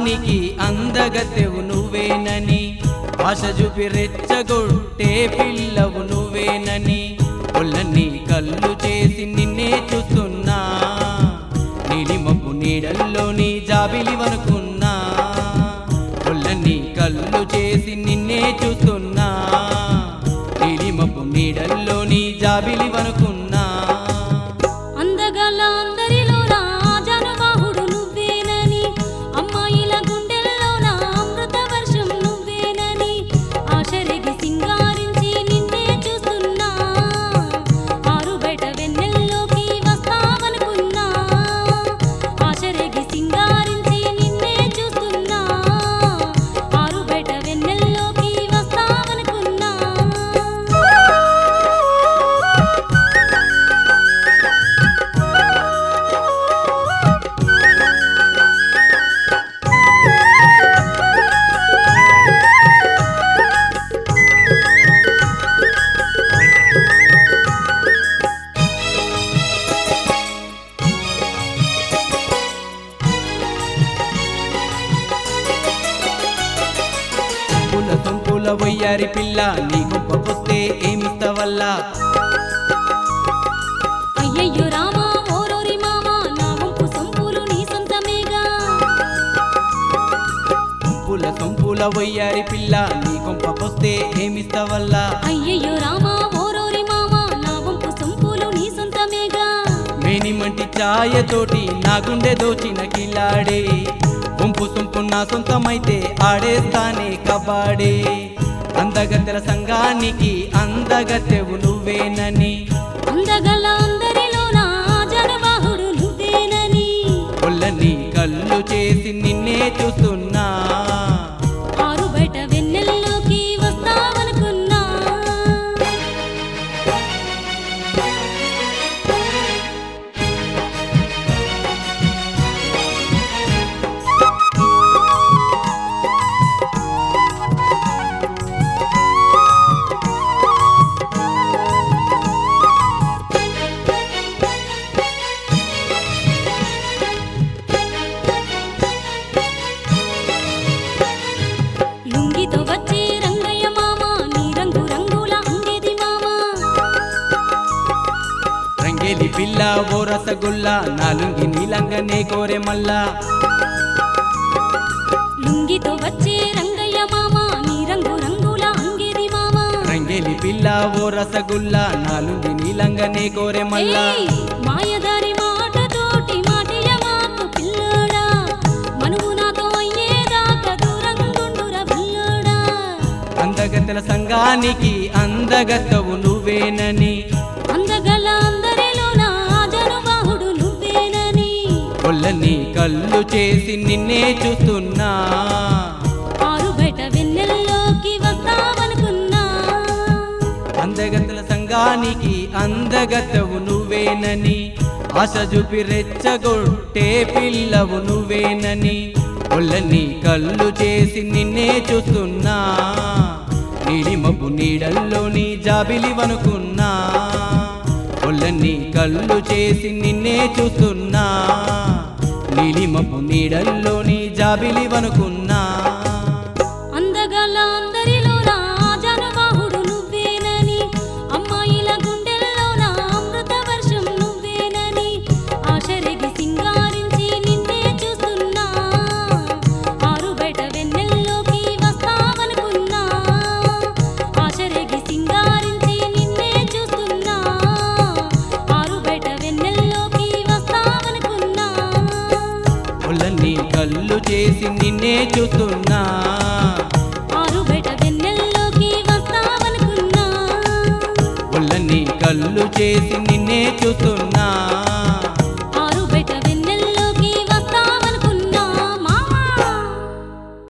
సంఘానికి అందగతెవు నువ్వేనని ఆశ చూపి రెచ్చగొట్టే పిల్లవు నువ్వేనని ఒళ్ళని కళ్ళు చేసి నిన్నే చూస్తున్నా నీలిమప్పు నీడల్లోని జాబిలివనుకున్నా ఒళ్ళని కళ్ళు చేసి నిన్నే చూస్తున్నా నీలిమప్పు నీడల్లోని జాబిలివనుకున్నా అందగల అందరిలో రాజానుబాహుడు నువ్వేనని అమ్మాయిల గుండెల్లో నా అమృత వర్షం నువ్వేనని ఆశరెగి సింగారించి నిన్నే చూస్తున్నా ఆరు బయట వెన్నెల్లోకి వస్తావనుకున్నా ఆశరెగి సింగారించి నిన్నే చూస్తున్నా ఆరు బయట వెన్నెల్లోకి వస్తావనుకున్నా పుల సొంపుల వయ్యారి పిల్ల నీ గొప్ప పొస్తే ఏమిస్తవల్లా అయ్యయ్యో రామా ఓరోరి మామా నా వంపు సొంపులు నీ సొంతమేగా పుల సొంపుల వయ్యారి పిల్ల నీ గొప్ప పొస్తే ఏమిస్తవల్లా అయ్యయ్యో రామా ఓరోరి మామా నా వంపు సొంపులు నీ సొంతమేగా మేనిమంటి ఛాయతోటి నా గుండె దోచిన కిలాడే వంపు సొంపు నా సొంతమైతే ఆడేస్తానే కబాడే అందగత్తెల సంఘానికి అందగత్తెవు నువ్వేనని అందగల అందరిలో నా జనవాహుడు నువ్వేనని ఒళ్ళని కళ్ళు చేసి నిన్నే చూస్తున్నా ఆరు బయట వెన్నెల్లోకి వస్తావనుకున్నా లుంగితో వచ్చి రంగయ్య మామ నీ రంగు రంగుల అంగేది మామ రంగేలి పిల్ల ఓ రసగుల్ల నాలుంగి నీలంగనే కోరె మల్లా లుంగితో వచ్చి రంగయ్య మామ నీ రంగు రంగుల అంగేది మామ రంగేలి పిల్ల ఓ రసగుల్ల నాలుంగి నీలంగనే కోరె మల్లా ఏయ్, మాయదారి మాటతోటి మాటియ మాకు పిల్లోడా మనువు నాతో అయ్యేదాకా దూరంగుండుర పిల్లోడా అందగత్తెల సంఘానికి అందగత్తవు నువ్వేనని అందగల అందరిలో నా జనుబాహుడు నువ్వేనని ఒళ్ళని కళ్ళు చేసి నిన్నే చూస్తున్నా ఆరు బయట వెన్నెల్లోకి వస్తావనుకున్నా అందగత్తెల సంఘానికి అందగత్తవు నువ్వేనని ఆశ చూపి రెచ్చగొట్టే పిల్లవు నువ్వేనని ఒళ్ళని కళ్ళు చేసి నిన్నే చూస్తున్నా నీలిమబ్బు నీడల్లోని జాబిలివనుకున్నా ఒళ్ళని కళ్ళు చేసి నిన్నే చూస్తున్నా నీలిమబ్బు నీడల్లోని జాబిలివనుకున్నా అందగల అందరిలో నా జనుబాహుడు నువ్వేనని అమ్మాయిల గుండెల్లో నా అమృత వర్షం నువ్వేనని ఆశరెగి సింగారించి నిన్నే చూస్తున్నా ఆరు బయట వెన్నెల్లోకి వస్తావనుకున్నా ఆశరెగి సింగారించి నిన్నే చూస్తున్నా ఆరు బయట వెన్నెల్లోకి వస్తావనుకున్నా ఒళ్ళని కళ్ళు చేసి నిన్నే చూస్తున్నా ఆరు బయట వెన్నెల్లోకి వస్తావనుకున్నా ఒళ్ళని కళ్ళు చేసి నిన్నే చూస్తున్నా